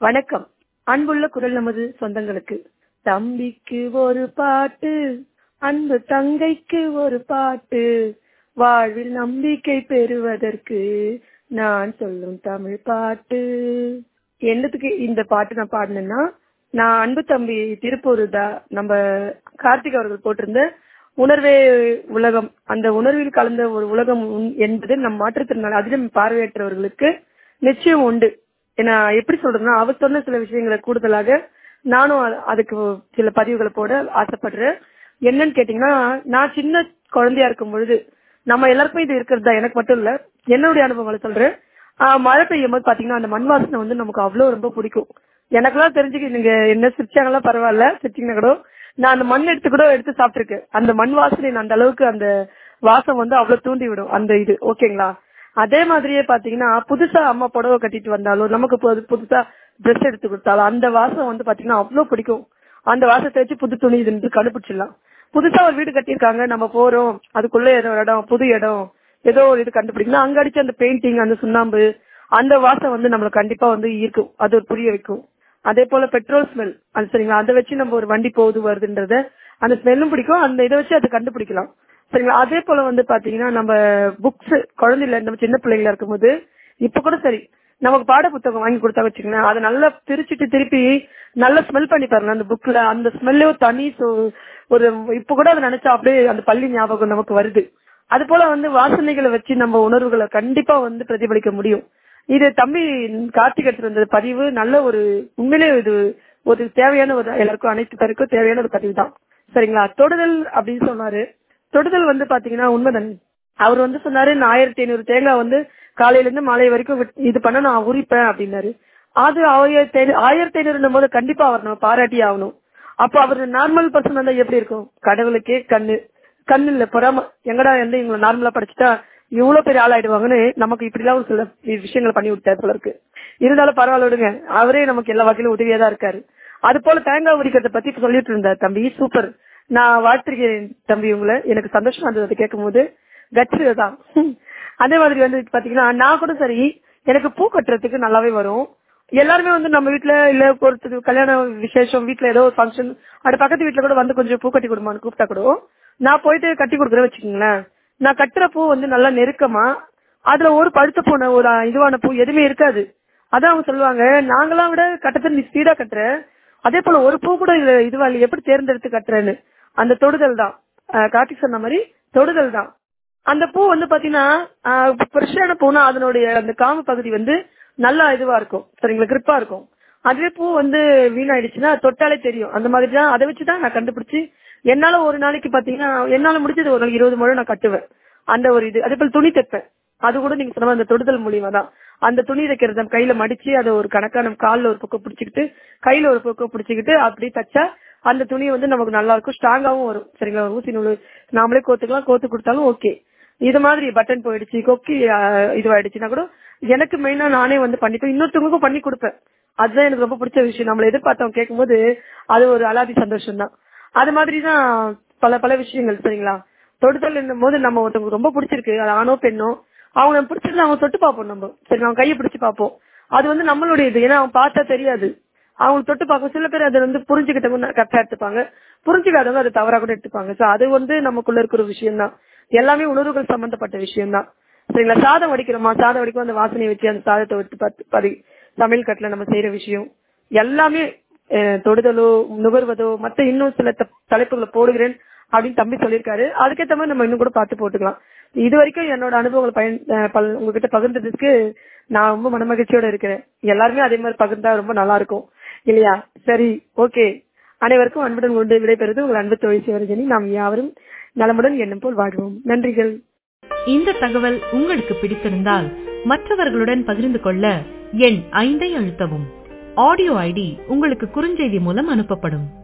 வணக்கம் அன்புள்ள குரல் நமது சொந்தங்களுக்கு தம்பிக்கு ஒரு பாட்டு அன்பு தங்கைக்கு ஒரு பாட்டு வாழ்வில் நம்பிக்கை பெறுவதற்கு நான் சொல்லும் தமிழ் பாட்டு என்னத்துக்கு இந்த பாட்டு நான் பாடினேன்னா நான் அன்பு தம்பி திருப்பூர் தான் நம்ம கார்த்திக் அவர்கள் போட்டிருந்த உணர்வே உலகம் அந்த உணர்வில் கலந்த ஒரு உலகம் உண்- என்பது நம் மாற்றுத்திறனாளி அதிலும் பார்வையற்றவர்களுக்கு நிச்சயம் உண்டு ஏன்னா எப்படி சொல்றதுன்னா அவர் சொன்ன சில விஷயங்களை கூடுதலாக நானும் அ- அதுக்கு சில பதிவுகளை போட ஆசைப்படுறேன் என்னன்னு கேட்டீங்கன்னா நான் சின்ன குழந்தையா இருக்கும் பொழுது நம்ம எல்லாருக்கும் இது இருக்கிறது தான் எனக்கு மட்டும் இல்ல என்னுடைய அனுபவங்களை சொல்றேன் ஆஹ் மழை பெய்யும் போது பாத்தீங்கன்னா அந்த மண் வாசனை வந்து நமக்கு அவ்வளவு ரொம்ப பிடிக்கும் எனக்கெல்லாம் தெரிஞ்சுக்க நீங்க என்ன சிரிச்சாங்கலாம் பரவாயில்ல சிரிச்சீங்கன்னா கூட நான் அந்த மண் எடுத்து கூட எடுத்து சாப்பிட்டிருக்கேன் அந்த மண் வாசனை அந்த அளவுக்கு அந்த வாசம் வந்து அவ்வளவு தூண்டி விடும் அந்த இது ஓகேங்களா அதே மாதிரியே பாத்தீங்கன்னா புதுசா அம்மா புடவை கட்டிட்டு வந்தாலும் நமக்கு புது- புதுசா ட்ரெஸ் எடுத்து கொடுத்தாலும் அந்த வாசம் வந்து பாத்தீங்கன்னா அவ்வளவு பிடிக்கும் அந்த வாசத்தை வச்சு புது துணி இதுன்னு கண்டுபிடிச்சிடலாம் புதுசா ஒரு வீடு கட்டியிருக்காங்க நம்ம போறோம் அதுக்குள்ள ஏதோ ஒரு இடம் புது இடம் ஏதோ ஒரு இது கண்டுபிடிக்கணும் அங்க அடிச்ச அந்த பெயிண்டிங் அந்த சுண்ணாம்பு அந்த வாசம் வந்து நம்மள கண்டிப்பா வந்து ஈர்க்கும் அது ஒரு புரிய வைக்கும் அதே போல பெட்ரோல் ஸ்மெல் அது சரிங்களா அதை வச்சு நம்ம ஒரு வண்டி போகுது வருதுன்றத அந்த ஸ்மெல்லும் பிடிக்கும் அந்த இதை வச்சு அதை கண்டுபிடிக்கலாம் சரிங்களா அதே போல வந்து பாத்தீங்கன்னா நம்ம புக்ஸ் குழந்தைல நம்ம சின்ன பிள்ளைங்களா இருக்கும்போது இப்ப கூட சரி நமக்கு பாட புத்தகம் வாங்கி கொடுத்தா வச்சுக்கோங்களேன் அதை நல்லா பிரிச்சுட்டு திருப்பி நல்லா ஸ்மெல் பண்ணி பாருங்க அந்த புக்ல அந்த ஸ்மெல்லே ஒரு தனி சு- ஒரு இப்ப கூட அதை நினைச்சா அப்படியே அந்த பள்ளி ஞாபகம் நமக்கு வருது அது போல வந்து வாசனைகளை வச்சு நம்ம உணர்வுகளை கண்டிப்பா வந்து பிரதிபலிக்க முடியும் இது தம்பி கார்த்திக் எடுத்து வந்த பதிவு நல்ல ஒரு உண்மையிலே இது ஒரு தேவையான ஒரு எல்லாருக்கும் அனைத்து பேருக்கும் தேவையான ஒரு பதிவு தான் சரிங்களா தொடுதல் அப்படின்னு சொன்னாரு தொடுதல் வந்து பாத்தீங்கன்னா உண்மைதான் அவர் வந்து சொன்னாரு நான் ஆயிரத்தி ஐநூறு தேங்காய் வந்து காலையில இருந்து மாலை வரைக்கும் விட்- இது பண்ண நான் உரிப்பேன் அப்படின்னாரு அது ஆயிரத்தி ஐநூறு ஆயிரத்தி ஐநூறு போது கண்டிப்பா அவர் நம்ம பாராட்டி ஆகணும் அப்ப அவர் நார்மல் பர்சன் இருந்தா எப்படி இருக்கும் கடவுளுக்கே கண்ணு கண்ணு இல்ல பொறாம எங்கடா வந்து இவங்களை நார்மலா படிச்சுட்டா இவ்வளவு பெரிய ஆளாயிடுவாங்கன்னு நமக்கு இப்படி எல்லாம் ஒரு சில விஷயங்களை பண்ணி விட்டார் போல இருக்கு இருந்தாலும் பரவாயில்ல விடுங்க அவரே நமக்கு எல்லா வகையிலும் உதவியா தான் இருக்காரு அது போல தேங்காய் உரிக்கிறத பத்தி இப்ப சொல்லிட்டு இருந்தார் தம்பி சூப்பர் நான் வாழ்த்திருக்கிறேன் தம்பி உங்களை எனக்கு சந்தோஷமா இருந்தது அதை கேட்கும் போது கட்சி தான் அதே மாதிரி வந்து பாத்தீங்கன்னா நான் கூட சரி எனக்கு பூ கட்டுறதுக்கு நல்லாவே வரும் எல்லாருமே வந்து நம்ம வீட்ல இல்ல ஒருத்தர் கல்யாண விசேஷம் வீட்ல ஏதோ ஒரு ஃபங்க்ஷன் அது பக்கத்து வீட்ல கூட வந்து கொஞ்சம் பூ கட்டி கொடுமான்னு கூப்பிட்டா கூட நான் போயிட்டு கட்டி கொடுக்குறேன் வச்சுக்கோங்களேன் நான் கட்டுற பூ வந்து நல்லா நெருக்கமா அதுல ஒரு பழுத்த போன ஒரு இதுவான பூ எதுவுமே இருக்காது அதான் அவங்க சொல்லுவாங்க நாங்களாம் விட கட்டத்தை நீ ஸ்பீடா கட்டுற அதே போல ஒரு பூ கூட இதுல இதுவா இல்ல எப்படி தேர்ந்தெடுத்து கட்டுறேன்னு அந்த தொடுதல் தான் அஹ் கார்த்திக் சொன்ன மாதிரி தொடுதல் தான் அந்த பூ வந்து பாத்தீங்கன்னா ஃப்ரெஷ்ஷான பூனா அதனுடைய அந்த காம்பு பகுதி வந்து நல்லா இதுவா இருக்கும் சரிங்களா கிரிப்பா இருக்கும் அதுவே பூ வந்து வீணாயிடுச்சுன்னா தொட்டாலே தெரியும் அந்த மாதிரி தான் அதை வச்சுதான் நான் கண்டுபிடிச்சு என்னால ஒரு நாளைக்கு பாத்தீங்கன்னா என்னால முடிஞ்சது ஒரு நாளைக்கு இருபது முறை நான் கட்டுவேன் அந்த ஒரு இது அதே போல துணி தைப்பேன் அது கூட நீங்க சொன்ன மாதிரி அந்த தொடுதல் மூலியமா தான் அந்த துணி தைக்கிறது நம்ம கையில மடிச்சு அதை ஒரு கணக்கா நம்ம கால்ல ஒரு பக்கம் பிடிச்சிக்கிட்டு கையில ஒரு பக்கம் பிடிச்சிக்கிட்டு அப்படி தச்சா அந்த துணி வந்து நமக்கு நல்லா இருக்கும் ஸ்ட்ராங்காவும் வரும் சரிங்களா ஊசி நூல் நாமளே கோத்துக்கலாம் கோத்து கொடுத்தாலும் ஓகே இது மாதிரி பட்டன் போயிடுச்சு கொக்கி ஆஹ், இதுவாயிடுச்சுன்னா கூட எனக்கு மெயினா நானே வந்து பண்ணிப்பேன் இன்னொருத்தவங்களுக்கும் பண்ணி கொடுப்பேன் அதுதான் எனக்கு ரொம்ப பிடிச்ச விஷயம் நம்மள எதிர்பார்த்தவங்க கேட்கும்போது அது ஒரு அலாதி சந்தோஷம் தான் அது மாதிரி தான் பல பல விஷயங்கள் சரிங்களா தொடுதல் என்னும் போது நம்ம ஒருத்தவங்களுக்கு ரொம்ப பிடிச்சிருக்கு அது ஆணோ பெண்ணோ அவங்க நம்ம பிடிச்சிருந்து அவங்க தொட்டு பார்ப்போம் நம்ம சரி அவங்க கையை பிடிச்சு பார்ப்போம் அது வந்து நம்மளுடைய இது ஏன்னா அவங்க பார்த்தா தெரியாது அவங்க தொட்டு பார்க்கும் சில பேர் அதை வந்து புரிஞ்சுக்கிட்டவங்க கரெக்டா எடுத்துப்பாங்க புரிஞ்சுக்காதவங்க அதை தவறா கூட எடுத்துப்பாங்க சோ அது வந்து நமக்குள்ள இருக்கிற ஒரு விஷயம் தான் எல்லாமே உணர்வுகள் சம்பந்தப்பட்ட விஷயம் தான் சரிங்களா சாதம் வடிக்கிறோமா சாதம் வடிக்கும் அந்த வாசனையை வச்சு அந்த சாதத்தை விட்டு பத்து பதி சமையல் கட்டுல நம்ம செய்யற விஷயம் எல்லாமே அஹ், தொடுதலோ நுகர்வதோ மத்த இன்னும் சில த- தலைப்புகளை போடுகிறேன் அப்படின்னு தம்பி சொல்லியிருக்காரு அதுக்கேற்ற மாதிரி நம்ம இன்னும் கூட பார்த்து போட்டுக்கலாம் இது வரைக்கும் என்னோட அனுபவங்களை பயன் அஹ், பல்- உங்ககிட்ட பகிர்ந்ததுக்கு நான் ரொம்ப மனமகிழ்ச்சியோட இருக்கிறேன் எல்லாருமே அதே மாதிரி பகிர்ந்தா ரொம்ப நல்லா இருக்கும் இல்லையா சரி ஓகே அனைவருக்கும் அன்புடன் கொண்டு விடைபெறுவது உங்கள் அன்பு தொழில் சிவரஜனி நாம் யாவரும் நலமுடன் எண்ணம் போல் வாழ்வோம் நன்றிகள் இந்த தகவல் உங்களுக்கு பிடித்திருந்தால் மற்றவர்களுடன் பகிர்ந்து கொள்ள எண் ஐந்தை அழுத்தவும் ஆடியோ ஐடி உங்களுக்கு குறுஞ்செய்தி மூலம் அனுப்பப்படும்